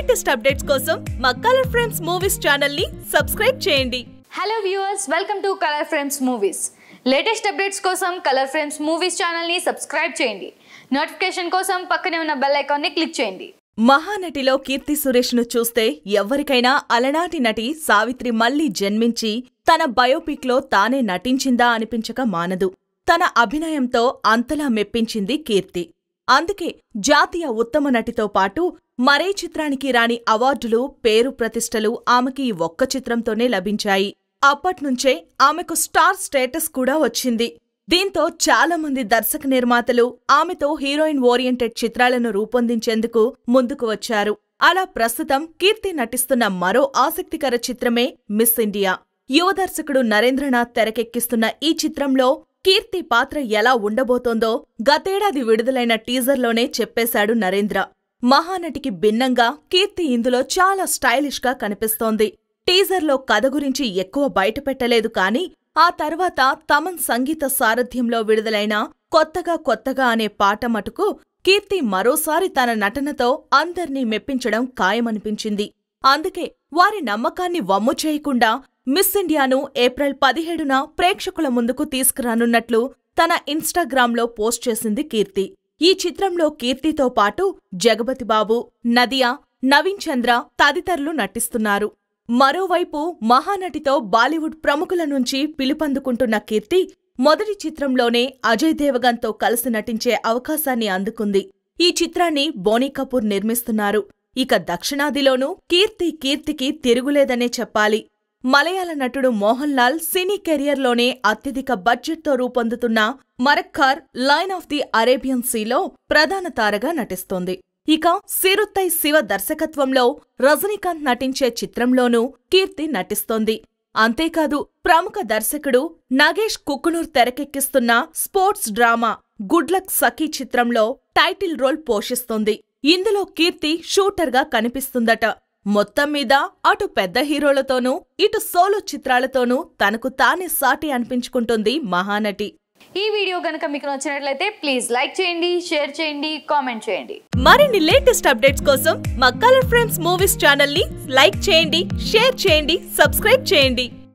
latest updates కోసం మా colour frames movies channel ని సబ్స్క్రైబ్ చేయండి hello viewers welcome to colour frames movies latest updates కోసం colour frames movies ఛానల్ని subscribe చేయండి నోటిఫికేషన్ కోసం పక్కనే ఉన్న బెల్ ఐకాన్ని క్లిక్ చేయండి మహానటిలో కీర్తి సురేష్ ను చూస్తే ఎవ్వరికైనా అలనాటి నటి సావిత్రి మళ్లీ జన్మించి తన బయోపిక్ లో తానే నటించిందా అనిపించక మానదు తన అభినయంతో అంతలా మెప్పించింది కీర్తి అందుకే జాతీయ ఉత్తమ నటితో పాటు మరే చిత్రానికి రాని అవార్డులు పేరు ప్రతిష్టలు ఆమెకి ఈ ఒక్క చిత్రంతోనే లభించాయి అప్పట్నుంచే ఆమెకు స్టార్ స్టేటస్ కూడా వచ్చింది దీంతో చాలా మంది దర్శక నిర్మాతలు ఆమెతో హీరోయిన్ ఓరియంటెడ్ చిత్రాలను రూపొందించేందుకు ముందుకు వచ్చారు అలా ప్రస్తుతం కీర్తి నటిస్తున్న మరో ఆసక్తికర చిత్రమే మిస్ ఇండియా యువ దర్శకుడు నరేంద్రనాథ్ తెరకెక్కిస్తున్న ఈ చిత్రంలో కీర్తి పాత్ర ఎలా ఉండబోతోందో గతేడాది విడుదలైన టీజర్లోనే చెప్పేశాడు నరేంద్ర మహానటికి భిన్నంగా కీర్తి ఇందులో చాలా స్టైలిష్ గా కనిపిస్తోంది టీజర్లో కథ గురించి ఎక్కువ బయటపెట్టలేదు కానీ ఆ తర్వాత తమన్ సంగీత సారథ్యంలో విడుదలైన కొత్తగా కొత్తగా అనే పాట మటుకు కీర్తి మరోసారి తన నటనతో అందర్నీ మెప్పించడం ఖాయమనిపించింది అందుకే వారి నమ్మకాన్ని వమ్ము చేయకుండా మిస్ ఇండియాను ఏప్రిల్ పదిహేడున ప్రేక్షకుల ముందుకు తీసుకురానున్నట్లు తన ఇన్స్టాగ్రామ్లో పోస్ట్ చేసింది కీర్తి ఈ చిత్రంలో కీర్తితో పాటు జగపతిబాబు నదియా నవీన్ చంద్ర తదితరులు నటిస్తున్నారు మరోవైపు మహానటితో బాలీవుడ్ ప్రముఖుల నుంచి పిలుపందుకుంటున్న కీర్తి మొదటి చిత్రంలోనే అజయ్ దేవగన్తో కలిసి నటించే అవకాశాన్ని అందుకుంది ఈ చిత్రాన్ని బోనీ కపూర్ నిర్మిస్తున్నారు ఇక దక్షిణాదిలోనూ కీర్తి కీర్తికి తిరుగులేదనే చెప్పాలి మలయాళ నటుడు మోహన్ లాల్ సినీ కెరియర్లోనే అత్యధిక బడ్జెట్తో రూపొందుతున్న Marakkar lion of the Arabian సీలో ప్రధాన తారగా నటిస్తోంది ఇక సిరుత్తై శివ దర్శకత్వంలో రజనీకాంత్ నటించే చిత్రంలోనూ కీర్తి నటిస్తోంది అంతేకాదు ప్రముఖ దర్శకుడు నగేష్ కుకునూర్ తెరకెక్కిస్తున్న sports drama good luck Sakhi చిత్రంలో టైటిల్ రోల్ పోషిస్తోంది ఇందులో కీర్తి షూటర్గా కనిపిస్తుందట మొత్తం మీద అటు పెద్ద హీరోలతోనూ ఇటు సోలో చిత్రాలతోనూ తనకు తానే సాటి అనిపించుకుంటుంది మహానటి ఈ వీడియో కనుక మీకు నచ్చినట్లయితే ప్లీజ్ లైక్ చేయండి షేర్ చేయండి కామెంట్ చేయండి మరిన్ని లేటెస్ట్ అప్డేట్స్ కోసం మా కలర్ ఫ్రేమ్స్ మూవీస్ ఛానల్ ని లైక్ చేయండి షేర్ చేయండి సబ్స్క్రైబ్ చేయండి